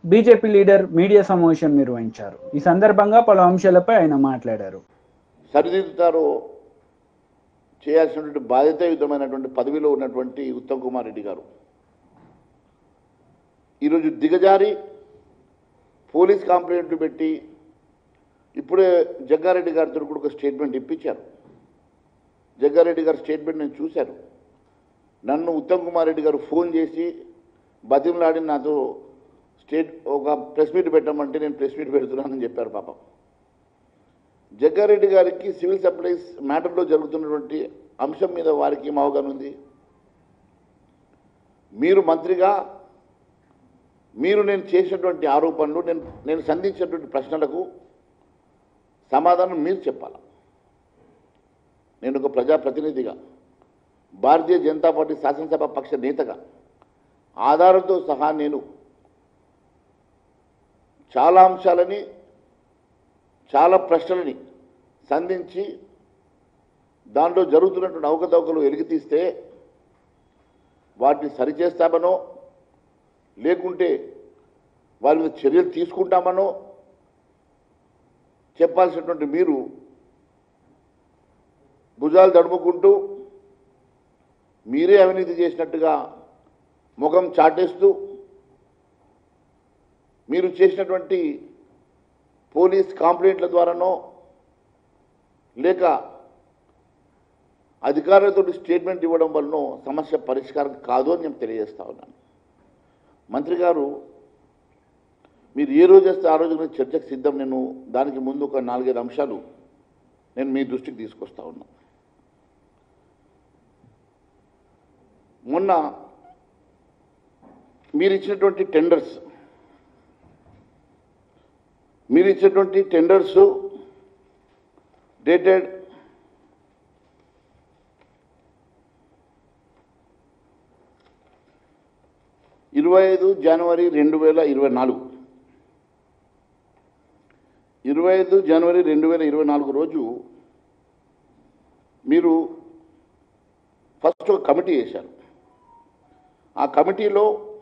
BJP leader media సమావేశం నిర్వహించారు ఈ సందర్భంగా పలు అంశాలపై ఆయన మాట్లాడారు సరిదిద్దుతారో చేయాల్సినటువంటి బాధ్యతాయుతమైనటువంటి పదవిలో ఉన్నటువంటి ఉత్తమ్ కుమార్ రెడ్డి గారు ఈరోజు దిగజారి పోలీస్ కంప్లైంట్లు పెట్టి ఇప్పుడే జగ్గారెడ్డి గారితో కూడా ఒక స్టేట్మెంట్ ఇప్పించారు జగ్గారెడ్డి గారి స్టేట్మెంట్ నేను చూశాను నన్ను ఉత్తమ్ కుమార్ రెడ్డి గారు ఫోన్ చేసి బతిమలాడి నాతో స్టేట్ ఒక ప్రెస్ మీట్ పెట్టమంటే నేను ప్రెస్ మీట్ పెడుతున్నానని చెప్పారు పాపం జగ్గారెడ్డి గారికి సివిల్ సప్లైస్ మ్యాటర్లో జరుగుతున్నటువంటి అంశం మీద వారికి ఏం అవగాహన ఉంది మీరు మంత్రిగా మీరు నేను చేసినటువంటి ఆరోపణలు నేను నేను సంధించినటువంటి ప్రశ్నలకు సమాధానం మీరు చెప్పాలి నేను ఒక ప్రజాప్రతినిధిగా భారతీయ జనతా పార్టీ శాసనసభ పక్ష నేతగా ఆధారంతో సహా నేను చాలా అంశాలని చాలా ప్రశ్నలని సంధించి దాంట్లో జరుగుతున్నటువంటి అవకతవకలు వెలికితీస్తే వాటిని సరిచేస్తామనో లేకుంటే వారి మీద చర్యలు తీసుకుంటామనో చెప్పాల్సినటువంటి మీరు భుజాలు తడుముకుంటూ మీరే అవినీతి చేసినట్టుగా ముఖం చాటేస్తూ మీరు చేసినటువంటి పోలీస్ కంప్లైంట్ల ద్వారానో లేక అధికారులతో స్టేట్మెంట్ ఇవ్వడం వలన సమస్య పరిష్కారం కాదు అని నేను తెలియజేస్తా ఉన్నాను మంత్రి గారు మీరు ఏ రోజు వస్తే ఆ రోజు మీద చర్చకు సిద్ధం నేను దానికి ముందు ఒక నాలుగైదు అంశాలు నేను మీ దృష్టికి తీసుకొస్తా ఉన్నా మొన్న మీరు ఇచ్చినటువంటి టెండర్స్ మీరు ఇచ్చినటువంటి టెండర్స్ డేటెడ్ ఇరవై ఐదు జనవరి రెండు వేల ఇరవై నాలుగు ఇరవై ఐదు జనవరి రెండు వేల ఇరవై నాలుగు రోజు మీరు ఫస్ట్ ఒక కమిటీ వేశారు ఆ కమిటీలో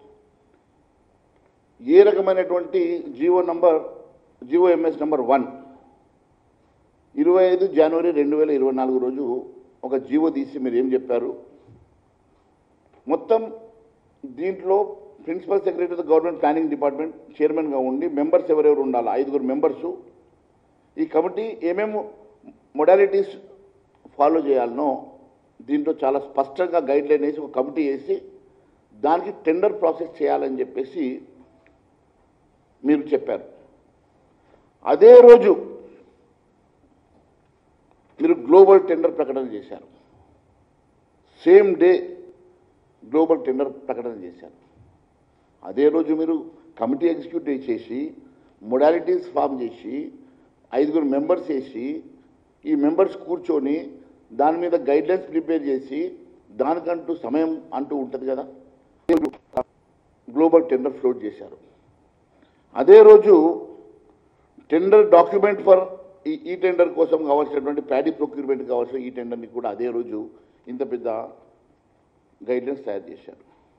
ఏ రకమైనటువంటి GO number GO MS number one ఇరవై ఐదు జనవరి రెండు వేల ఇరవై నాలుగు రోజు ఒక జీవో తీసి మీరు ఏం చెప్పారు మొత్తం దీంట్లో principal secretary of the government planning department చైర్మన్గా ఉండి మెంబర్స్ ఎవరెవరు ఉండాలి ఐదుగురు మెంబర్సు ఈ కమిటీ ఏమేమి మొడాలిటీస్ ఫాలో చేయాలనో దీంట్లో చాలా స్పష్టంగా గైడ్ లైన్ వేసి ఒక కమిటీ వేసి దానికి టెండర్ ప్రాసెస్ చేయాలని చెప్పేసి మీరు చెప్పారు అదే రోజు మీరు గ్లోబల్ టెండర్ ప్రకటన చేశారు సేమ్ డే గ్లోబల్ టెండర్ ప్రకటన చేశారు అదే రోజు మీరు కమిటీ ఎగ్జిక్యూట్ చేసి మొడాలిటీస్ ఫామ్ చేసి ఐదుగురు మెంబర్స్ వేసి ఈ మెంబర్స్ కూర్చొని దాని మీద గైడ్లైన్స్ ప్రిపేర్ చేసి దానికంటూ సమయం అంటూ ఉంటుంది కదా గ్లోబల్ టెండర్ ఫ్లోట్ చేశారు అదే రోజు టెండర్ డాక్యుమెంట్ ఫర్ ఈ ఈ టెండర్ కోసం కావాల్సినటువంటి ప్యాడీ ప్రొక్యూర్మెంట్ కావాల్సిన ఈ టెండర్ని కూడా అదే రోజు ఇంత పెద్ద గైడ్లైన్స్ తయారు చేశారు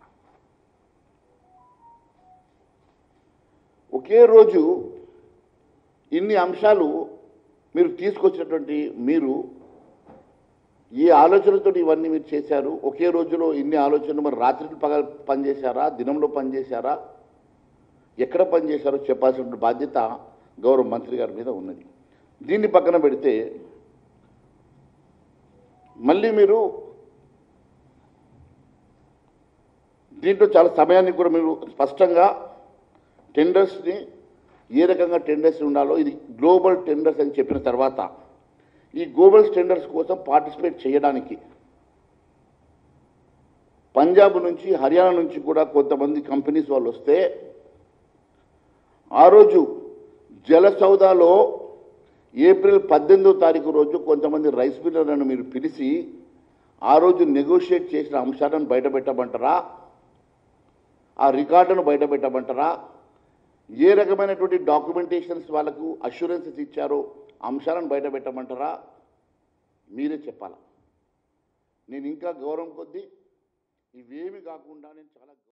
ఒకే రోజు ఇన్ని అంశాలు మీరు తీసుకొచ్చినటువంటి మీరు ఏ ఆలోచనతో ఇవన్నీ మీరు చేశారు ఒకే రోజులో ఇన్ని ఆలోచనలు మరి రాత్రి పగ పనిచేశారా దినంలో పనిచేశారా ఎక్కడ పనిచేశారో చెప్పాల్సిన బాధ్యత గౌరవ మంత్రి గారి మీద ఉన్నది దీన్ని పక్కన పెడితే మళ్ళీ మీరు దీంట్లో చాలా సమయాన్ని కూడా మీరు స్పష్టంగా టెండర్స్ని ఏ రకంగా టెండర్స్ ఉండాలో ఇది గ్లోబల్ టెండర్స్ అని చెప్పిన తర్వాత ఈ గ్లోబల్ టెండర్స్ కోసం పార్టిసిపేట్ చేయడానికి పంజాబ్ నుంచి హర్యానా నుంచి కూడా కొంతమంది కంపెనీస్ వాళ్ళు వస్తే ఆ రోజు జల సౌదాలో ఏప్రిల్ పద్దెనిమిదో తారీఖు రోజు కొంతమంది రైస్ మిల్లర్లను మీరు పిలిచి ఆ రోజు నెగోషియేట్ చేసిన అంశాలను బయటపెట్టమంటారా ఆ రికార్డును బయటపెట్టమంటారా ఏ రకమైనటువంటి డాక్యుమెంటేషన్స్ వాళ్ళకు అష్యూరెన్సెస్ ఇచ్చారో అంశాలను బయటపెట్టమంటారా మీరే చెప్పాలా నేను ఇంకా గౌరవం కొద్దీ ఇవేమి కాకుండా నేను చాలా